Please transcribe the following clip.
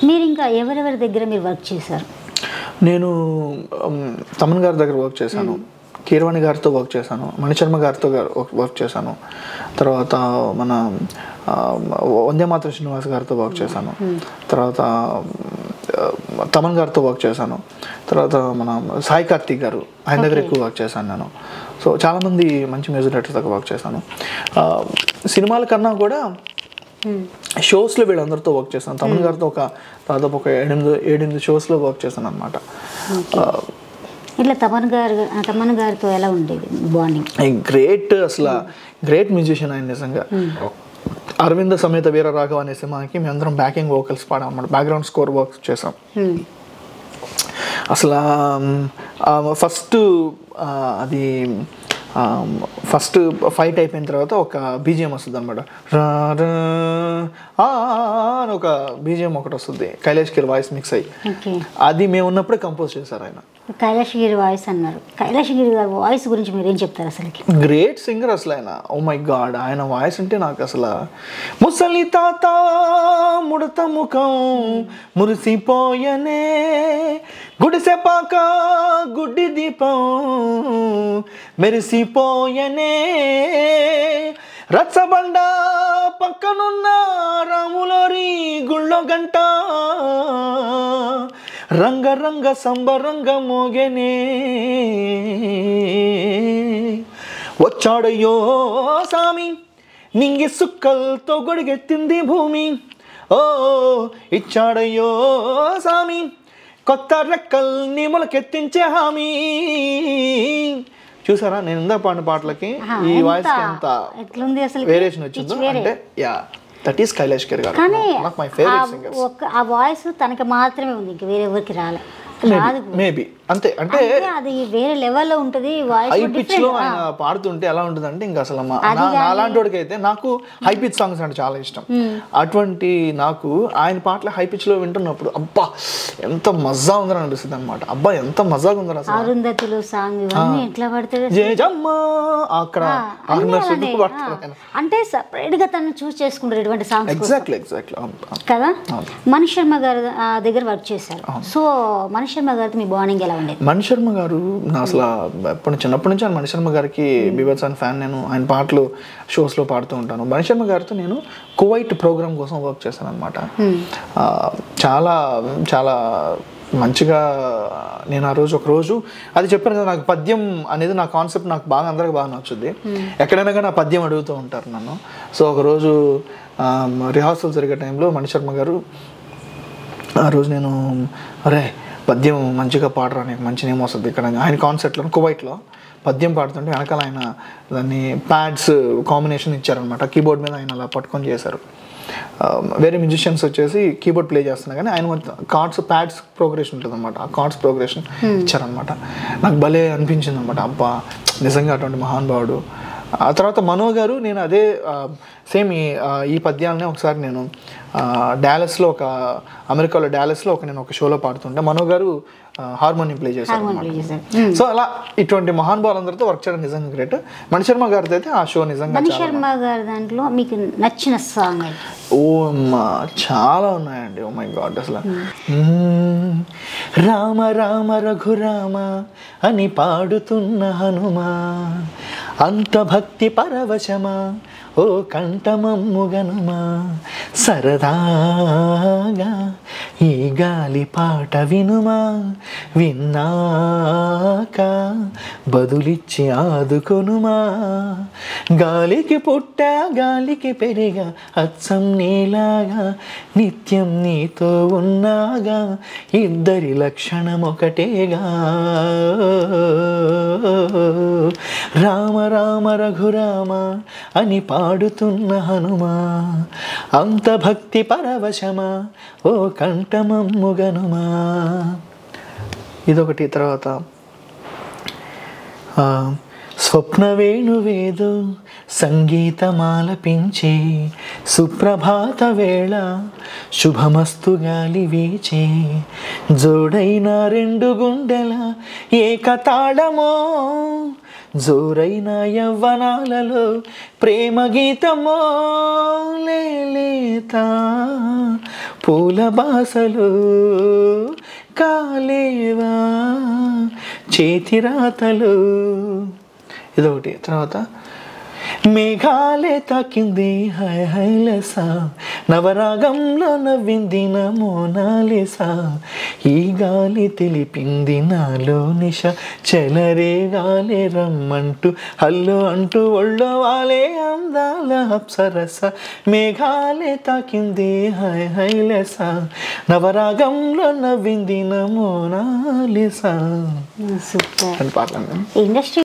మీరు ఇంకా ఎవరెవరి దగ్గర మీరు వర్క్ చేశారు నేను ఉమ్, తమన్ గారి దగ్గర వర్క్ చేశాను కీరవాణి గారితో వర్క్ చేశాను మణిశర్మ గారితో గారు- వర్క్ చేశాను తర్వాత మన ఆ, వందే మాతృ శ్రీనివాస్ గారితో వర్క్ చేశాను తర్వాత ఆ, తమన్ గారితో వర్క్ చేశాను తర్వాత మన సాయి కార్తీక్ గారు ఆయన దగ్గర ఎక్కువ వర్క్ చేశాను నేను సో చాలామంది మంచి మ్యూజిక్ డైరెక్టర్స్ దగ్గర వర్క్ చేశాను ఆ, సినిమాల కన్నా కూడా షోస్లో వీళ్ళందరితో వర్క్ చేశాను తమిళ గారితో ఒక దాదాపు ఒక ఏడెనిమిది ఏడెనిమిది షోస్లో వర్క్ చేశాను అనమాట ఇట్లా తమన్ గారు తమన్ గారితో ఎలా ఉండేది బాండింగ్ గ్రేట్ అసలు గ్రేట్ మ్యూజిషియన్ ఆయన నిజంగా అరవింద సమేత వీర రాఘవ అనే సినిమాకి మేమందరం బ్యాకింగ్ వోకల్స్ పాడాం అన్నమాట బ్యాక్గ్రౌండ్ స్కోర్ వర్క్ చేసాం అసలు ఫస్ట్ అది ఫస్ట్ ఫైట్ అయిపోయిన తర్వాత ఒక బీజిఎం వస్తుంది అనమాట అని ఒక బీజిఎం ఒకటి వస్తుంది కైలాష్ కిర్ వాయిస్ మిక్స్ అయ్యి ఓకే అది మేము ఉన్నప్పుడే కంపోజ్ చేశారు ఆయన కైలాష్ గిరి వాయిస్ అన్నారు కైలాష్ గిరి గారి వాయిస్ గురించి మీరు ఏం చెప్తారు అసలుకి గ్రేట్ సింగర్ అసలు ఆయన ఓ మై గాడ్ ఆయన వాయిస్ అంటే నాకు అసలు ముసలి తాత ముడత ముఖం మురిసిపోయనే గుడిసె పాక గుడ్డి దీపం మెరిసిపోయనే రచ్చబండ పక్కనున్న రాములోరి గుళ్ళో గంట రంగ రంగ సంబరంగ మోగెనే వచ్చాడయ్యో సామి నింగి సుక్కలతో గొడిగెత్తింది భూమి ఓ ఇచ్చాడయ్యో సామి కొత్త రెక్కల్ని మొలకెత్తించే హామీ చూసారా నేను ఇందా పాడిన పాటలకి ఈ వాయిస్ కి ఎంత ఎట్లుంది అసలు వేరియేషన్ వచ్చిందో అంటే yeah that is Kailash Kher గారు కానీ నాకు మై ఆ ఫేవరెట్ సింగర్ ఒక ఆ వాయిస్ తనకి మాత్రమే ఉంది ఇంక వేరే ఎవరికి రాలే రాదు మేబీ అంతే అంటే అంటే అది వేరే లెవెల్లో ఉంటుంది వాయిస్ హై పిచ్ లో ఆయన పాడుతుంటే ఎలా ఉంటుంది అంటే ఇంకా అసలు మా- నా- నాలాంటి వాడికి అయితే నాకు హై పిచ్ సాంగ్స్ అంటే చాలా ఇష్టం అటువంటి నాకు ఆయన పాటలు హై పిచ్ లో వింటున్నప్పుడు అబ్బా ఎంత మజా ఉందని అనిపిస్తుంది అనమాట అబ్బా ఎంత మజాగా ఉందని అసలు అరుంధతులు సాంగ్ ఇవన్నీ ఎట్లా పడుతుంది జేజమ్మ అక్కడ ఆరున్నర సెంటుకు పడతారు ఆయన అంటే సపరేట్ గా తను చూస్ చేసుకుంటారు ఇటువంటి సాంగ్స్ ఎగ్జాక్ట్లీ ఎగ్జాక్ట్లీ కదా మణి శర్మ గారు ఆ, దగ్గర వర్క్ చేశారు సో మణి శర్మ గారితో మీ బాండింగ్ ఎలా ఉండేది మణి శర్మ గారు నా అసలు ఎప్పటి చిన్నప్పటి నుంచి ఆయన మణి శర్మ గారికి బీభత్స్ అని ఫ్యాన్ నేను ఆయన పాటలు షోస్లో పాడుతూ ఉంటాను మణి శర్మ గారితో నేను కువైట్ ప్రోగ్రామ్ కోసం వర్క్ చేశాను అనమాట చాలా చాలా మంచిగా నేను ఆ రోజు ఒక రోజు అది చెప్పాను కదా నాకు పద్యం అనేది నా కాన్సెప్ట్ నాకు బాగా అందరికి బాగా నచ్చుద్ది ఎక్కడైనా కానీ ఆ పద్యం అడుగుతూ ఉంటారు నన్ను సో ఒకరోజు రిహార్సల్ జరిగే టైంలో మణి శర్మ గారు ఆ రోజు నేను అరే పద్యం మంచిగా పాడరా నీకు మంచి నేమ్ వస్తుంది ఇక్కడ ఆయన కాన్సెప్ట్లో కువైట్లో పద్యం పాడుతుంటే వెనకాల ఆయన దాన్ని ప్యాడ్స్ కాంబినేషన్ ఇచ్చారనమాట కీబోర్డ్ మీద ఆయన అలా పట్టుకొని చేశారు ఆ, వేరే మ్యూజిషియన్స్ వచ్చేసి కీబోర్డ్ ప్లే చేస్తున్నా కానీ ఆయన కార్డ్స్ ప్యాడ్స్ ప్రోగ్రెషన్ ఉంటుంది అనమాట ఆ కార్డ్స్ ప్రోగ్రెషన్ ఇచ్చారనమాట నాకు భలే అనిపించింది అనమాట అబ్బా నిజంగా అటువంటి మహానుభావుడు ఆ తర్వాత మనో గారు నేను అదే సేమ్ ఈ ఆ, ఈ పద్యాలనే ఒకసారి నేను ఆ, డాలస్లో ఒక అమెరికాలో డాలస్లో ఒక నేను ఒక షోలో పాడుతుంటే మనో గారు హార్మోనియం ప్లే చేశారు ప్లే చేశారు సో అలా ఇటువంటి మహానుభావులందరితో వర్క్ చేయడం నిజంగా గ్రేట్ మణిశర్మ గారితో అయితే ఆ షో నిజంగా మణి చాలా శర్మ గారి దాంట్లో మీకు నచ్చిన సాంగ్ ఏంటి? ఓ అమ్మా చాలా ఉన్నాయండి ఓ మై గాడ్ అసలు మ్మ్. రామ రామ రఘురామ అని పాడుతున్న హనుమా అంత భక్తి పరవశమా ఓ కంఠమమ్ముగనుమా సరదాగా ఈ గాలి పాట వినుమా విన్నాక బదులిచ్చి ఆదుకొనుమా గాలికి పుట్టా గాలికి పెరిగా అచ్చం నీలాగా నిత్యం నీతో ఉన్నాగా ఇద్దరి లక్షణం ఒకటేగా రామ రామ రఘురామ అని పాడుతున్న హనుమా అంత భక్తి పరవశమా ఓ కంఠమమ్ముగనుమా ఇదొకటి తర్వాత ఆ, స్వప్న వేణువేదో సంగీతమాలపించే సుప్రభాత వేళ శుభమస్తు గాలి వీచే జోడైన రెండు గుండెల ఏకతాళమో జోరైన యవ్వనాలలో ప్రేమ గీతమో లేత పూల బాసలు కాలేవా చేతి రాతలు ఇదొకటి తర్వాత మేఘాలే తాకింది హై హైలసా నవరాగంలో నవ్వింది నా మోనాలిసా ఈ గాలి తెలిపింది నాలో నిష చెలరే గాలి రమ్మంటూ హల్లో అంటూ ఒళ్ళో వాలే అందాల అప్సరస మేఘాలే తాకింది హై హైలసా నవరాగంలో నవ్వింది నా మోనాలిసా సూపర్ అని పాటలు ఇండస్ట్రీ